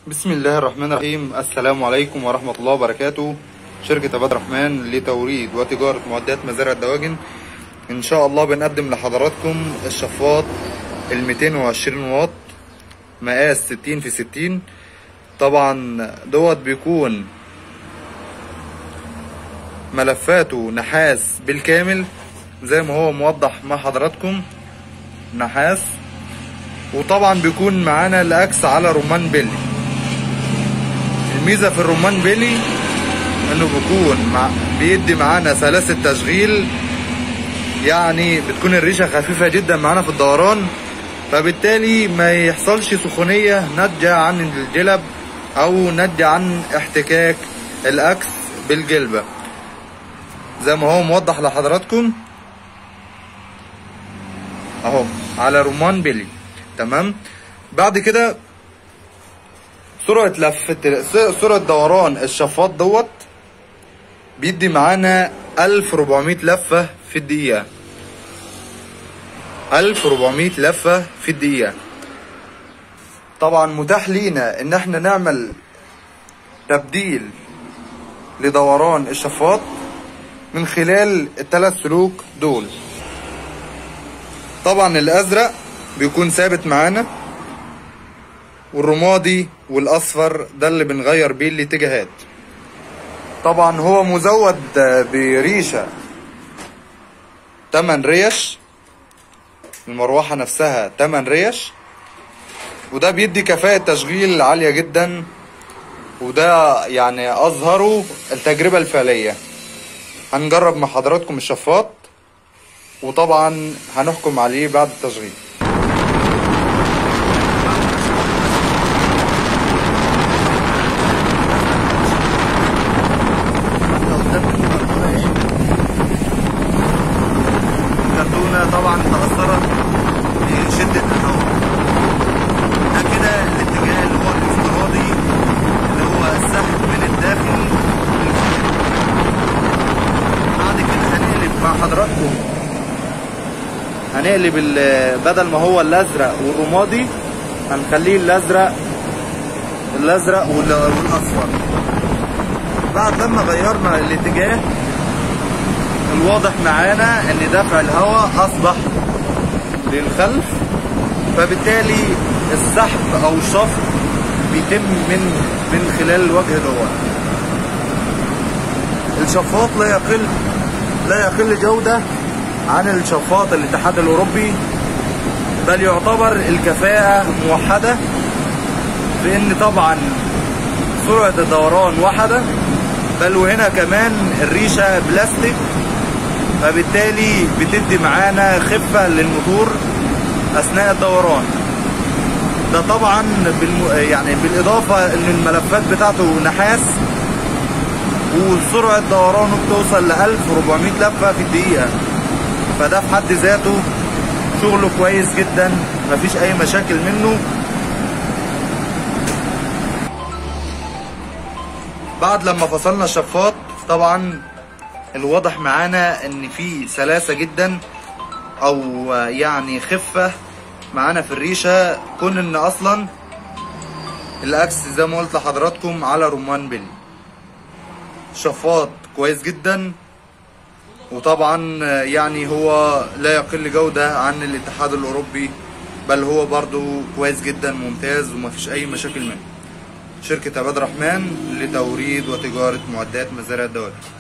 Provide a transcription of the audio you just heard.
بسم الله الرحمن الرحيم السلام عليكم ورحمة الله وبركاته شركة عباد الرحمن لتوريد وتجارة معدات مزارع الدواجن إن شاء الله بنقدم لحضراتكم الشفاط ال 220 واط مقاس 60 في 60 طبعا دوت بيكون ملفاته نحاس بالكامل زي ما هو موضح مع حضراتكم نحاس وطبعا بيكون معانا الاكس على رمان بيلي الميزه في الرمان بيلي انه بيكون مع بيدي معانا سلاسه تشغيل يعني بتكون الريشه خفيفه جدا معانا في الدوران فبالتالي ما يحصلش سخونيه ناتجه عن الجلب او ناتجه عن احتكاك الاكس بالجلبه زي ما هو موضح لحضراتكم اهو على رمان بيلي تمام بعد كده سرعة لفة سرعة دوران الشفاط دوت بيدي معانا 1400 لفة في الدقيقة 1400 لفة في الدقيقة طبعا متاح لينا ان احنا نعمل تبديل لدوران الشفاط من خلال الثلاث سلوك دول طبعا الازرق بيكون ثابت معانا والرمادي والاصفر ده اللي بنغير بيه الاتجاهات طبعا هو مزود بريشه 8 ريش المروحه نفسها 8 ريش وده بيدي كفاءه تشغيل عاليه جدا وده يعني اظهره التجربه الفعليه هنجرب مع حضراتكم الشفاط وطبعا هنحكم عليه بعد التشغيل الكرتونة طبعا تأثرت بشدة الهواء ده كده الاتجاه اللي هو الافتراضي اللي هو السحب من الداخل بعد كده هنقلب مع حضراتكم هنقلب بدل ما هو الازرق والرمادي هنخليه الازرق الازرق والاصفر بعد لما غيرنا الاتجاه الواضح معانا ان دفع الهواء اصبح للخلف فبالتالي السحب او الشفط بيتم من من خلال الوجه دوت الشفاط لا يقل لا يقل جوده عن الشفاط الاتحاد الاوروبي بل يعتبر الكفاءة موحدة بان طبعا سرعة الدوران واحدة بل وهنا كمان الريشة بلاستيك فبالتالي بتدي معانا خفة للموتور اثناء الدوران ده طبعا بالم... يعني بالاضافة ان الملفات بتاعته نحاس وسرعة دورانه بتوصل ل 1400 لفة في الدقيقة فده في حد ذاته شغله كويس جدا مفيش اي مشاكل منه بعد لما فصلنا الشفاط طبعا الواضح معانا ان في سلاسة جدا او يعني خفة معانا في الريشة كون ان اصلا الاكس زي ما قلت لحضراتكم على رمان بيلي شفاط كويس جدا وطبعا يعني هو لا يقل جودة عن الاتحاد الاوروبي بل هو برضو كويس جدا ممتاز ومفيش اي مشاكل منه شركة عباد الرحمن لتوريد وتجارة معدات مزارع الدواجن